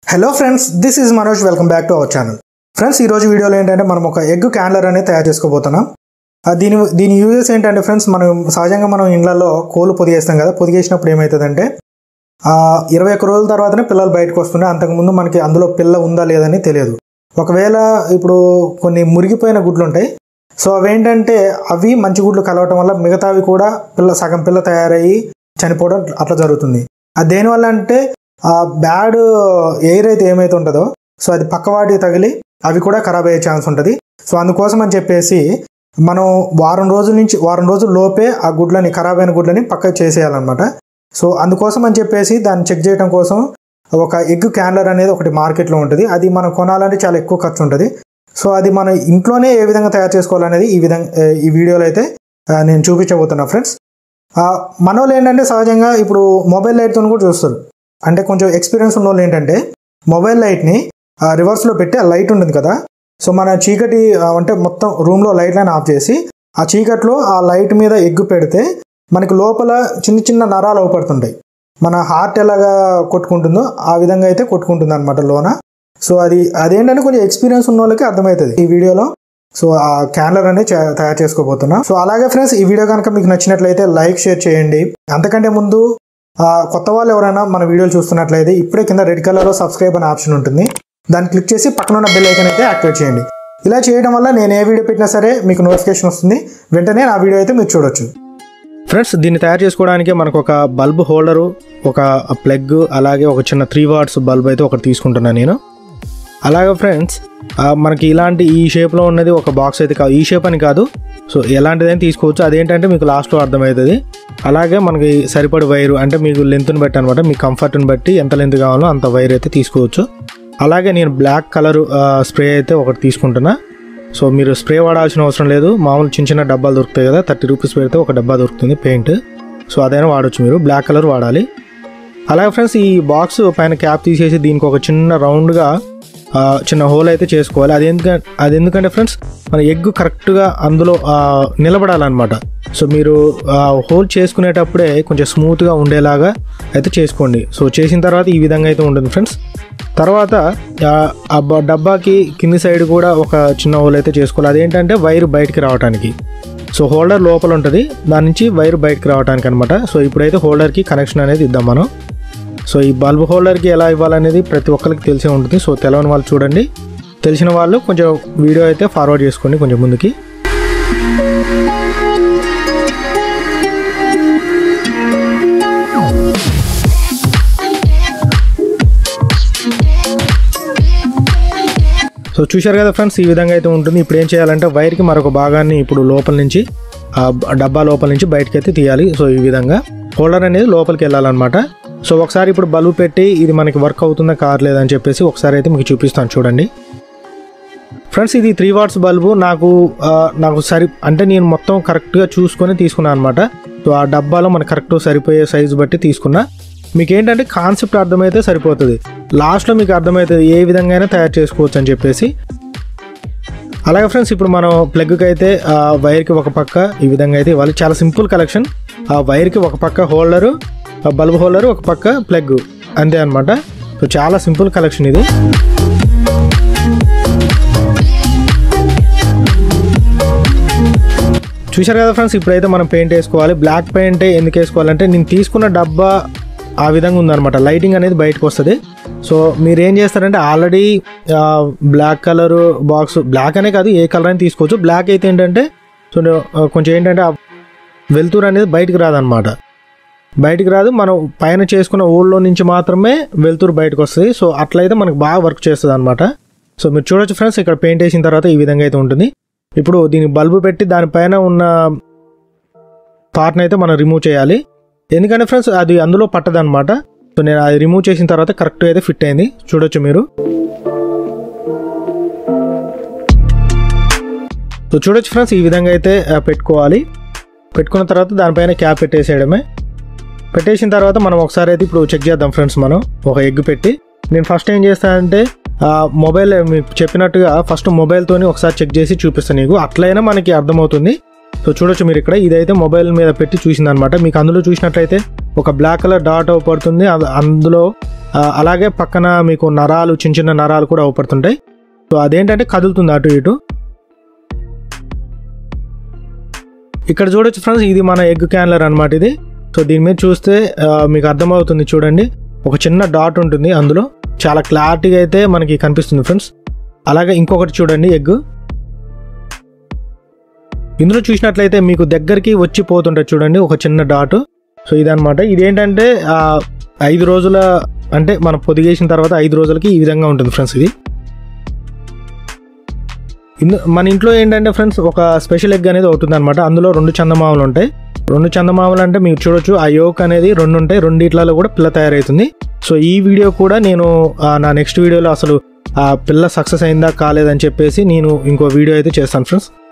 hello friends this is Manoj welcome back to our channel friends ఈ రోజు వీడియోలో ఏంటంటే మనం ఒక ఎగ్ క్యాండలర్ అనేది తయారు చేసుకోబోతున్నాం ఆ, దీని దీని యూజెస్ ఏంటంటే ఫ్రెండ్స్ మనం సహజంగా మనం ఇండ్లలో కోళ్ళు పొదిగేస్తాం కదా పొదిగేసినప్పుడు ఏమవుతుందంటే ఆ, ఇరవై ఒక్క రోజుల తర్వాతనే పిల్లలు బయటకు వస్తున్నాయి అంతకుముందు మనకి అందులో పిల్ల ఉందా లేదని తెలియదు ఒకవేళ ఇప్పుడు కొన్ని మురిగిపోయిన గుడ్లు ఉంటాయి సో అవేంటంటే అవి మంచి గుడ్లు కలవటం వల్ల మిగతావి కూడా పిల్ల సగం పిల్ల తయారయ్యి చనిపోవడం అట్లా జరుగుతుంది అది దేనివల్ల అంటే ఆ బ్యాడ్ ఎయిర్ అయితే ఏమైతే ఉంటుందో సో అది పక్కవాటికి తగిలి అవి కూడా ఖరాబ్ అయ్యే ఛాన్స్ ఉంటుంది సో అందుకోసం అని చెప్పేసి మనం వారం రోజుల నుంచి వారం రోజుల లోపే ఆ గుడ్లని ఖరాబ్ అయిన గుడ్లని పక్కకు చేసేయాలన్నమాట సో అందుకోసం అని చెప్పేసి దాన్ని చెక్ చేయడం కోసం ఒక ఎగ్ క్యాన్లర్ అనేది ఒకటి మార్కెట్లో ఉంటుంది అది మనం కొనాలంటే చాలా ఎక్కువ ఖర్చు ఉంటుంది సో అది మనం ఇంట్లోనే ఏ విధంగా తయారు చేసుకోవాలనేది ఈ విధంగా ఈ వీడియోలో అయితే ఆ, నేను చూపించబోతున్నా ఫ్రెండ్స్ మన వాళ్ళు ఏంటంటే సహజంగా ఇప్పుడు మొబైల్ లైట్తో కూడా చూస్తారు అంటే కొంచెం ఎక్స్పీరియన్స్ ఉన్న వాళ్ళు ఏంటంటే మొబైల్ లైట్ని రివర్స్లో పెట్టి ఆ లైట్ ఉంటుంది కదా సో మన చీకటి ఆ, అంటే మొత్తం రూమ్లో లైట్ లైన్ ఆఫ్ చేసి ఆ చీకట్లో ఆ లైట్ మీద ఎగ్గు పెడితే మనకి లోపల చిన్న చిన్న నరాలు అవపడుతుంటాయి మన హార్ట్ ఎలాగా కొట్టుకుంటుందో ఆ విధంగా అయితే కొట్టుకుంటుంది అనమాట లోన సో అది అదేంటంటే కొంచెం ఎక్స్పీరియన్స్ ఉన్న వాళ్ళకి అర్థమవుతుంది ఈ వీడియోలో సో ఆ క్యాన్లర్ అనేది చే- తయారు చేసుకోబోతున్నా సో అలాగే ఫ్రెండ్స్ ఈ వీడియో కనుక మీకు నచ్చినట్లయితే లైక్ షేర్ చేయండి అంతకంటే ముందు ఆ, కొత్త వాళ్ళు ఎవరైనా మన వీడియోలు చూస్తున్నట్లయితే ఇప్పుడే కింద రెడ్ కలర్లో సబ్స్క్రైబ్ అనే ఆప్షన్ ఉంటుంది దాన్ని క్లిక్ చేసి పక్కన ఉన్న బెల్ ఐకన్ అయితే యాక్టివేట్ చేయండి ఇలా చేయడం వల్ల నేను ఏ వీడియో పెట్టినా సరే మీకు నోటిఫికేషన్ వస్తుంది వెంటనే నా వీడియో అయితే మీరు చూడొచ్చు ఫ్రెండ్స్ దీన్ని తయారు చేసుకోవడానికి మనకు ఒక బల్బ్ హోల్డరు ఒక ప్లగ్ అలాగే ఒక చిన్న త్రీ వాట్స్ బల్బ్ అయితే ఒకటి తీసుకుంటున్నాను నేను అలాగే ఫ్రెండ్స్ ఆ, మనకి ఇలాంటి ఈ షేప్లో ఉన్నది ఒక బాక్స్ అయితే కాదు ఈ షేప్ అని కాదు సో ఎలాంటిదైనా తీసుకోవచ్చు అదేంటంటే మీకు లాస్ట్లో అర్థమవుతుంది అలాగే మనకి సరిపడి వైరు అంటే మీకు లెంత్ని బట్టి అనమాట మీ కంఫర్ట్ని బట్టి ఎంత లెంత్ కావాలో అంత వైర్ అయితే తీసుకోవచ్చు అలాగే నేను బ్లాక్ కలర్ స్ప్రే అయితే ఒకటి తీసుకుంటున్నా సో మీరు స్ప్రే వాడాల్సిన అవసరం లేదు మామూలు చిన్న చిన్న డబ్బాలు దొరుకుతాయి కదా థర్టీ రూపీస్ పెడితే ఒక డబ్బా దొరుకుతుంది పెయింట్ సో అదైనా వాడచ్చు మీరు బ్లాక్ కలర్ వాడాలి అలాగే ఫ్రెండ్స్ ఈ బాక్స్ పైన క్యాప్ తీసేసి దీనికి ఒక చిన్న రౌండ్గా ఆ, చిన్న హోల్ అయితే చేసుకోవాలి అది ఎందుకంటే అది ఎందుకంటే ఫ్రెండ్స్ మన ఎగ్ కరెక్ట్గా అందులో ఆ, నిలబడాలన్నమాట సో మీరు ఆ, హోల్ చేసుకునేటప్పుడే కొంచెం స్మూత్గా ఉండేలాగా అయితే చేసుకోండి సో చేసిన తర్వాత ఈ విధంగా అయితే ఉంటుంది ఫ్రెండ్స్ తర్వాత ఆ, ఆ బ- డబ్బాకి కింది సైడ్ కూడా ఒక చిన్న హోల్ అయితే చేసుకోవాలి అదేంటంటే వైర్ బయటికి రావడానికి సో హోల్డర్ లోపల ఉంటుంది దాని నుంచి వైర్ బయటకు రావడానికి అనమాట సో ఇప్పుడైతే హోల్డర్కి కనెక్షన్ అనేది ఇద్దాం మనం సో ఈ బల్బ్ హోల్డర్కి ఎలా ఇవ్వాలనేది ప్రతి ఒక్కరికి తెలిసే ఉంటుంది సో తెలవని వాళ్ళు చూడండి తెలిసిన వాళ్ళు కొంచెం వీడియో అయితే ఫార్వర్డ్ చేసుకోండి కొంచెం ముందుకి సో చూశారు కదా ఫ్రెండ్స్ ఈ విధంగా అయితే ఉంటుంది ఇప్పుడు ఏం చేయాలంటే వైర్కి మరొక భాగాన్ని ఇప్పుడు లోపల నుంచి ఆ డబ్బా లోపల నుంచి బయటకి అయితే తీయాలి సో ఈ విధంగా హోల్డర్ అనేది లోపలికి వెళ్ళాలన్నమాట సో ఒకసారి ఇప్పుడు బల్బు పెట్టి ఇది మనకి వర్క్ అవుతుందా కావట్లేదని చెప్పేసి ఒకసారి అయితే మీకు చూపిస్తాను చూడండి ఫ్రెండ్స్ ఇది త్రీ వాట్స్ బల్బు నాకు ఆ, నాకు సరి అంటే నేను మొత్తం కరెక్ట్గా చూసుకొని తీసుకున్నాను అనమాట సో ఆ డబ్బాలో మనకు కరెక్ట్ సరిపోయే సైజు బట్టి తీసుకున్నా మీకు ఏంటంటే కాన్సెప్ట్ అర్థమైతే సరిపోతుంది లాస్ట్లో మీకు అర్థమవుతుంది ఏ విధంగా అయినా తయారు చేసుకోవచ్చు అని చెప్పేసి అలాగే ఫ్రెండ్స్ ఇప్పుడు మనం ప్లగ్కి అయితే ఆ వైర్కి ఒక పక్క ఈ విధంగా అయితే ఇవ్వాలి చాలా సింపుల్ కలెక్షన్ ఆ వైర్కి ఒక పక్క హోల్డరు ఆ బల్బ్ హోల్డర్ ఒక పక్క ప్లగ్ అంతే అనమాట సో చాలా సింపుల్ కలెక్షన్ ఇది చూశారు కదా ఫ్రెండ్స్ ఇప్పుడైతే మనం పెయింట్ వేసుకోవాలి బ్లాక్ పెయింట్ ఎందుకు వేసుకోవాలంటే నేను తీసుకున్న డబ్బా ఆ విధంగా ఉందన్నమాట లైటింగ్ అనేది బయటకు వస్తుంది సో మీరు ఏం చేస్తారంటే already black colour box black అనే కాదు ఏ కలర్ అయినా తీసుకోవచ్చు బ్లాక్ అయితే ఏంటంటే సో ఆ, కొంచెం ఏంటంటే ఆ వెలుతురు అనేది బయటకు రాదనమాట బయటికి రాదు మనం పైన చేసుకున్న ఊళ్ళో నుంచి మాత్రమే వెలుతురు బయటకు వస్తుంది సో అట్లయితే మనకు బాగా వర్క్ చేస్తుంది అనమాట సో మీరు చూడొచ్చు ఫ్రెండ్స్ ఇక్కడ పెయింట్ వేసిన తర్వాత ఈ విధంగా అయితే ఉంటుంది ఇప్పుడు దీనికి బల్బు పెట్టి దానిపైన ఉన్న పార్ట్ని అయితే మనం రిమూవ్ చేయాలి ఎందుకంటే ఫ్రెండ్స్ అది అందులో పట్టదనమాట సో నేను అది రిమూవ్ చేసిన తర్వాత కరెక్ట్గా అయితే ఫిట్ అయింది చూడొచ్చు మీరు సో చూడొచ్చు ఫ్రెండ్స్ ఈ విధంగా అయితే ఆ, పెట్టుకోవాలి పెట్టుకున్న తర్వాత దానిపైన క్యాప్ పెట్టేసేయడమే పెట్టేసిన తర్వాత మనం ఒకసారి అయితే ఇప్పుడు చెక్ చేద్దాం ఫ్రెండ్స్ మనం ఒక ఎగ్ పెట్టి నేను ఫస్ట్ ఏం చేస్తానంటే ఆ, మొబైల్ మీకు చెప్పినట్టుగా ఫస్ట్ మొబైల్తోని ఒకసారి చెక్ చేసి చూపిస్తాను నీకు అట్లయినా మనకి అర్థమవుతుంది సో చూడొచ్చు మీరు ఇక్కడ ఇదైతే మొబైల్ మీద పెట్టి చూసింది అనమాట మీకు అందులో చూసినట్లయితే ఒక బ్లాక్ కలర్ డాట్ పడుతుంది అది- అందులో ఆ, అలాగే పక్కన మీకు నరాలు చిన్న చిన్న నరాలు కూడా అవపడుతుంటాయి సో అదేంటంటే కదులుతుంది అటు ఇటు ఇక్కడ చూడొచ్చు ఫ్రెండ్స్ ఇది మన ఎగ్ క్యాన్లర్ అనమాట ఇది సో దీని మీద చూస్తే ఆ, మీకు అర్థమవుతుంది చూడండి ఒక చిన్న డాట్ ఉంటుంది అందులో చాలా క్లారిటీగా అయితే మనకి కనిపిస్తుంది ఫ్రెండ్స్ అలాగే ఇంకొకటి చూడండి ఎగ్ ఇందులో చూసినట్లయితే మీకు దగ్గరికి వచ్చి పోతుంటుంది చూడండి ఒక చిన్న డాట్ సో ఇదనమాట ఇదేంటంటే ఆ, ఐదు రోజుల అంటే మనం పొదిగేసిన తర్వాత ఐదు రోజులకి ఈ విధంగా ఉంటుంది ఫ్రెండ్స్ ఇది ఇందు మన ఇంట్లో ఏంటంటే ఫ్రెండ్స్ ఒక స్పెషల్ ఎగ్ అనేది ఒకటి అనమాట అందులో రెండు చందమామలు ఉంటాయి రెండు చందమామలు అంటే మీరు చూడొచ్చు ఆ యోక్ అనేది రెండు ఉంటాయి రెండిట్లలో కూడా పిల్ల తయారవుతుంది సో ఈ వీడియో కూడా నేను ఆ, నా నెక్స్ట్ వీడియోలో అసలు ఆ పిల్ల సక్సెస్ అయిందా కాలేదని చెప్పేసి నేను ఇంకో వీడియో అయితే చేస్తాను ఫ్రెండ్స్